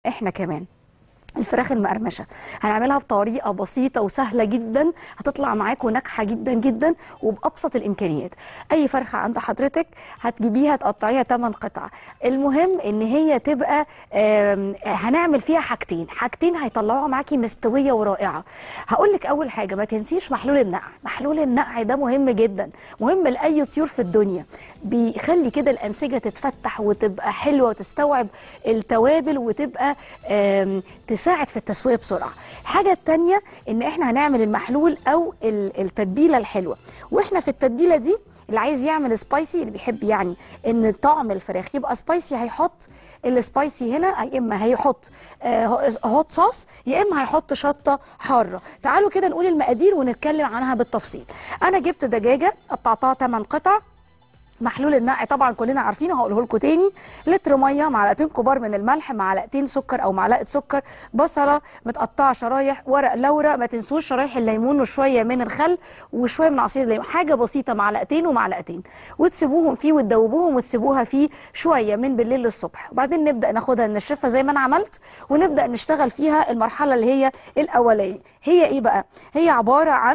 احنا كمان الفراخ المقرمشه هنعملها بطريقه بسيطه وسهله جدا هتطلع معاكم ناجحه جدا جدا وبابسط الامكانيات اي فرخه عند حضرتك هتجيبيها تقطعيها 8 قطع المهم ان هي تبقى آم، هنعمل فيها حاجتين حاجتين هيطلعوها معاكي مستويه ورائعه هقول لك اول حاجه ما تنسيش محلول النقع محلول النقع ده مهم جدا مهم لاي طيور في الدنيا بيخلي كده الانسجه تتفتح وتبقى حلوه وتستوعب التوابل وتبقى آم، تساعد في التسويه بسرعه الحاجه الثانيه ان احنا هنعمل المحلول او ال- التتبيله الحلوه واحنا في التتبيله دي اللي عايز يعمل سبايسي اللي بيحب يعني ان طعم الفراخ يبقى سبايسي هيحط السبايسي هنا يا اما هيحط آه، هوت صوص يا اما هيحط شطه حاره تعالوا كده نقول المقادير ونتكلم عنها بالتفصيل انا جبت دجاجه قطعتها 8 قطع محلول النقع طبعا كلنا عارفينه هقوله لكم تاني لتر ميه معلقتين كبار من الملح معلقتين سكر او معلقه سكر بصله متقطعه شرايح ورق لورا ما تنسوش شرايح الليمون وشويه من الخل وشويه من عصير الليمون حاجه بسيطه معلقتين ومعلقتين وتسيبوهم فيه وتدوبوهم وتسيبوها فيه شويه من بالليل للصبح وبعدين نبدا ناخدها ننشفها زي ما انا عملت ونبدا نشتغل فيها المرحله اللي هي الاولانيه هي ايه بقى هي عباره عن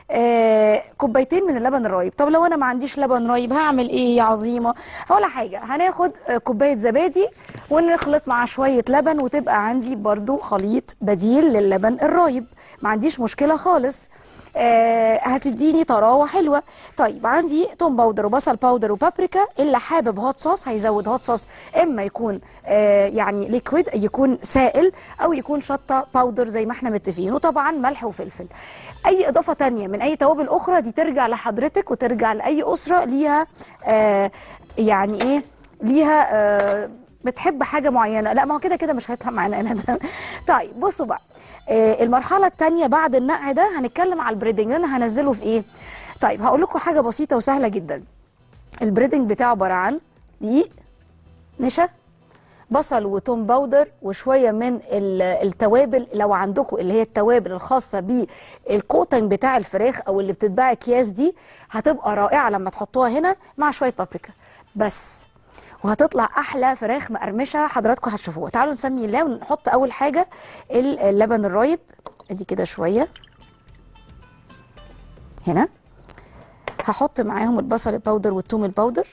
آه، كوبايتين من اللبن الرايب طب لو انا ما عنديش لبن رايب هعمل ايه يا عظيمه ولا حاجه هناخد آه، كوبايه زبادي ونخلط مع شويه لبن وتبقى عندي برضو خليط بديل للبن الرايب ما عنديش مشكله خالص آه هتديني طراوه حلوه طيب عندي توم باودر وبصل باودر وبابريكا اللي حابب هوت صوص هيزود هوت صوص اما يكون آه يعني ليكويد يكون سائل او يكون شطه باودر زي ما احنا متفقين وطبعا ملح وفلفل اي اضافه تانية من اي توابل اخرى دي ترجع لحضرتك وترجع لاي اسره ليها آه يعني ايه ليها آه بتحب حاجه معينه لا ما هو كده كده مش هيطلع معانا انا ده طيب بصوا بقى آه المرحله الثانيه بعد النقع ده هنتكلم على البريدنج انا هنزله في ايه طيب هقول لكم حاجه بسيطه وسهله جدا البريدنج بتاعه عباره عن دقيق نشا بصل وتوم باودر وشويه من ال- التوابل لو عندكم اللي هي التوابل الخاصه بالكوتنج بتاع الفراخ او اللي بتتباع اكياس دي هتبقى رائعه لما تحطوها هنا مع شويه بابريكا بس وهتطلع احلى فراخ مقرمشه حضراتكم هتشوفوها تعالوا نسمي الله ونحط اول حاجه ال- اللبن الرايب ادي كده شويه هنا هحط معاهم البصل الباودر والثوم الباودر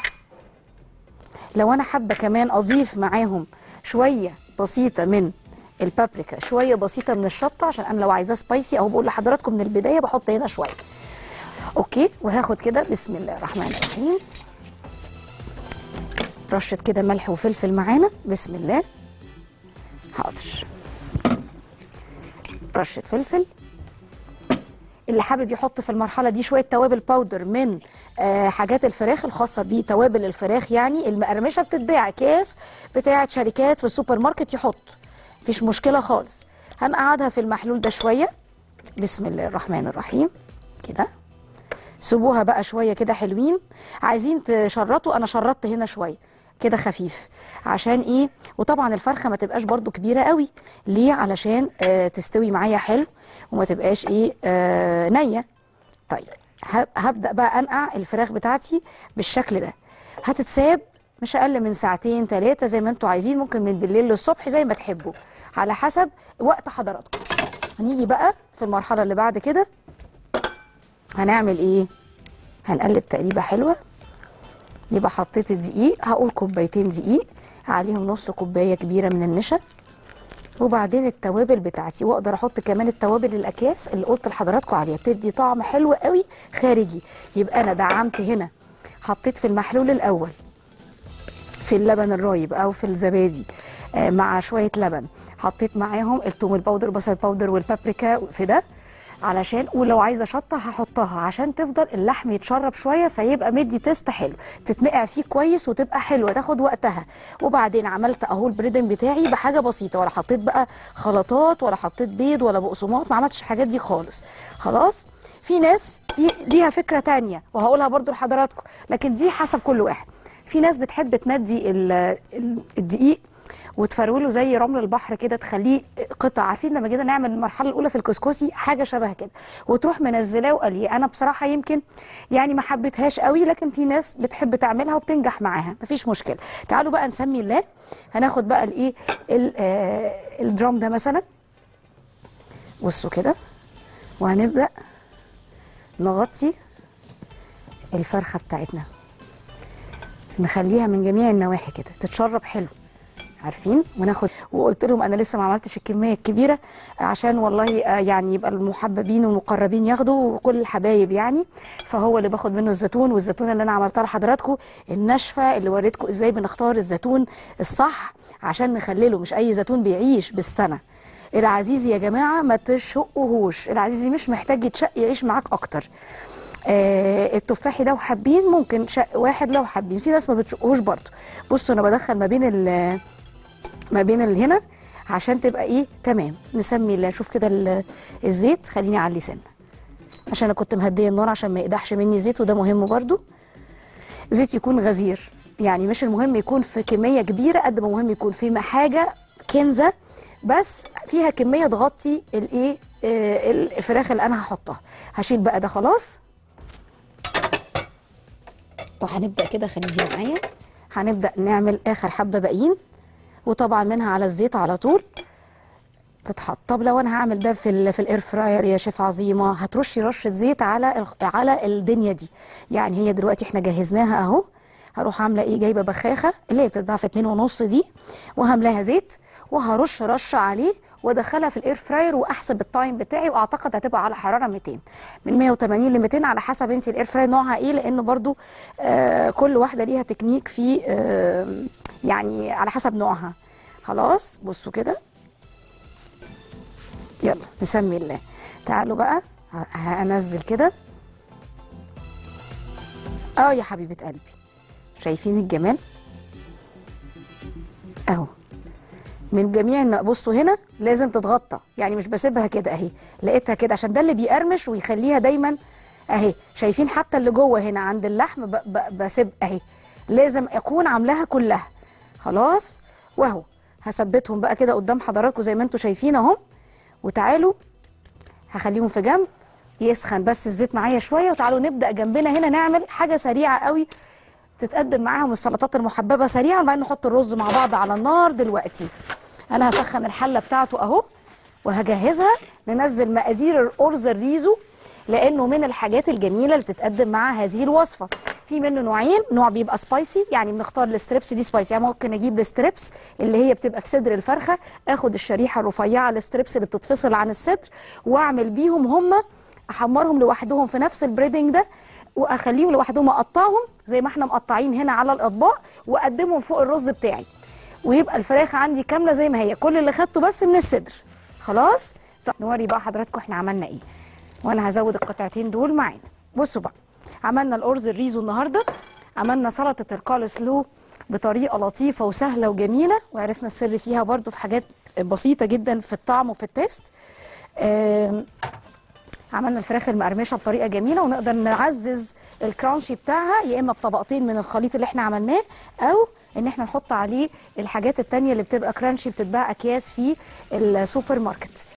لو انا حابه كمان اضيف معاهم شويه بسيطه من البابريكا شويه بسيطه من الشطه عشان انا لو عايزاه سبايسي او بقول لحضراتكم من البدايه بحط هنا شويه اوكي وهاخد كده بسم الله الرحمن الرحيم رشه كده ملح وفلفل معانا بسم الله حاضر رشه فلفل اللي حابب يحط في المرحله دي شويه توابل باودر من آه حاجات الفراخ الخاصه بتوابل الفراخ يعني المقرمشه بتتباع اكياس بتاعه شركات في السوبر ماركت يحط مفيش مشكله خالص هنقعدها في المحلول ده شويه بسم الله الرحمن الرحيم كده سيبوها بقى شويه كده حلوين عايزين تشرطوا انا شرطت هنا شويه كده خفيف عشان ايه وطبعا الفرخه ما تبقاش برضو كبيره قوي ليه علشان آه تستوي معايا حلو وما تبقاش ايه آه نيه طيب ه- هبدا بقى انقع الفراخ بتاعتي بالشكل ده هتتساب مش اقل من ساعتين ثلاثه زي ما انتوا عايزين ممكن من بالليل للصبح زي ما تحبوا على حسب وقت حضراتكم هنيجي بقى في المرحله اللي بعد كده هنعمل ايه هنقلب تقليبه حلوه يبقى حطيت الدقيق هقول كوبايتين دقيق عليهم نص كوبايه كبيره من النشا وبعدين التوابل بتاعتي واقدر احط كمان التوابل الاكياس اللي قلت لحضراتكم عليها بتدي طعم حلو قوي خارجي يبقى انا دعمت هنا حطيت في المحلول الاول في اللبن الرايب او في الزبادي آه، مع شويه لبن حطيت معاهم الثوم الباودر بصل باودر والبابريكا في ده علشان ولو عايزه شطه هحطها عشان تفضل اللحم يتشرب شويه فيبقى مدي تيست حلو تتنقع فيه كويس وتبقى حلوه تاخد وقتها وبعدين عملت اهو البريدنج بتاعي بحاجه بسيطه ولا حطيت بقى خلطات ولا حطيت بيض ولا بقسماط ما عملتش الحاجات دي خالص خلاص في ناس دي ليها فكره تانية وهقولها برضو لحضراتكم لكن دي حسب كل واحد في ناس بتحب تندي ال- ال- الدقيق وتفروله زي رمل البحر كده تخليه قطع عارفين لما جينا نعمل المرحله الاولى في الكسكسي حاجه شبه كده وتروح منزلاه وقليه انا بصراحه يمكن يعني ما حبيتهاش قوي لكن في ناس بتحب تعملها وبتنجح معاها مفيش مشكله تعالوا بقى نسمي الله هناخد بقى الايه ال- آه، الدرام ده مثلا بصوا كده وهنبدا نغطي الفرخه بتاعتنا نخليها من جميع النواحي كده تتشرب حلو عارفين وناخد وقلت لهم انا لسه ما عملتش الكميه الكبيره عشان والله آه، يعني يبقى المحببين والمقربين ياخدوا وكل الحبايب يعني فهو اللي باخد منه الزيتون والزيتون اللي انا عملتها لحضراتكم الناشفه اللي وريتكم ازاي بنختار الزيتون الصح عشان نخلله مش اي زيتون بيعيش بالسنه العزيزي يا جماعه ما تشقهوش العزيزي مش محتاج يتشق يعيش معاك اكتر آه التفاحي لو حابين ممكن شق واحد لو حابين في ناس ما بتشقهوش برضه بصوا انا بدخل ما بين ال- ما بين اللي هنا عشان تبقى ايه تمام نسمي الله نشوف كده ال- الزيت خليني اعلي سنه عشان انا كنت مهديه النار عشان ما يقدحش مني الزيت وده مهم برضو زيت يكون غزير يعني مش المهم يكون في كميه كبيره قد ما مهم يكون في حاجه كنزه بس فيها كميه تغطي الايه آه، الفراخ اللي انا هحطها هشيل بقى ده خلاص وهنبدا كده خليزي معايا هنبدا نعمل اخر حبه باقيين وطبعا منها على الزيت على طول تتحط طب لو انا هعمل ده في ال في الاير فراير يا شيف عظيمه هترشي رشه زيت على ال- على الدنيا دي يعني هي دلوقتي احنا جهزناها اهو هروح عامله ايه جايبه بخاخه اللي هي بتتباع في اتنين ونص دي وهملاها زيت وهرش رشه عليه وادخلها في الاير فراير واحسب التايم بتاعي واعتقد هتبقى على حراره 200 من 180 ل 200 على حسب انت الاير فراير نوعها ايه لانه برضو آه كل واحده ليها تكنيك في آه يعني على حسب نوعها خلاص بصوا كده يلا نسمي الله تعالوا بقى ه- هنزل كده اه يا حبيبه قلبي شايفين الجمال اهو من جميع الن- بصوا هنا لازم تتغطى يعني مش بسيبها كده اهي لقيتها كده عشان ده اللي بيقرمش ويخليها دايما اهي شايفين حتى اللي جوه هنا عند اللحم ب- ب- بسيب اهي لازم اكون عاملاها كلها خلاص واهو هثبتهم بقى كده قدام حضراتكم زي ما انتم شايفين اهو وتعالوا هخليهم في جنب يسخن بس الزيت معايا شويه وتعالوا نبدا جنبنا هنا نعمل حاجه سريعه قوي تتقدم معاهم السلطات المحببه سريعا وبعدين نحط الرز مع بعض على النار دلوقتي انا هسخن الحله بتاعته اهو وهجهزها ننزل مقادير الارز الريزو لانه من الحاجات الجميله اللي تتقدم مع هذه الوصفه في منه نوعين نوع بيبقى سبايسي يعني بنختار الستريبس دي سبايسي يعني ممكن اجيب الستريبس اللي هي بتبقى في صدر الفرخه اخد الشريحه الرفيعه الستريبس اللي بتتفصل عن الصدر واعمل بيهم هم احمرهم لوحدهم في نفس البريدنج ده واخليهم لوحدهم اقطعهم زي ما احنا مقطعين هنا على الاطباق واقدمهم فوق الرز بتاعي ويبقى الفراخ عندي كامله زي ما هي كل اللي خدته بس من الصدر خلاص طب نوري بقى حضراتكم احنا عملنا ايه وانا هزود القطعتين دول معانا بصوا بقى عملنا الارز الريزو النهارده عملنا سلطه الكالسلو بطريقه لطيفه وسهله وجميله وعرفنا السر فيها برضو في حاجات بسيطه جدا في الطعم وفي التيست آم، عملنا الفراخ المقرمشه بطريقه جميله ونقدر نعزز الكرانشي بتاعها يا اما بطبقتين من الخليط اللي احنا عملناه او ان احنا نحط عليه الحاجات التانية اللي بتبقى كرانشي بتتباع اكياس في السوبر ماركت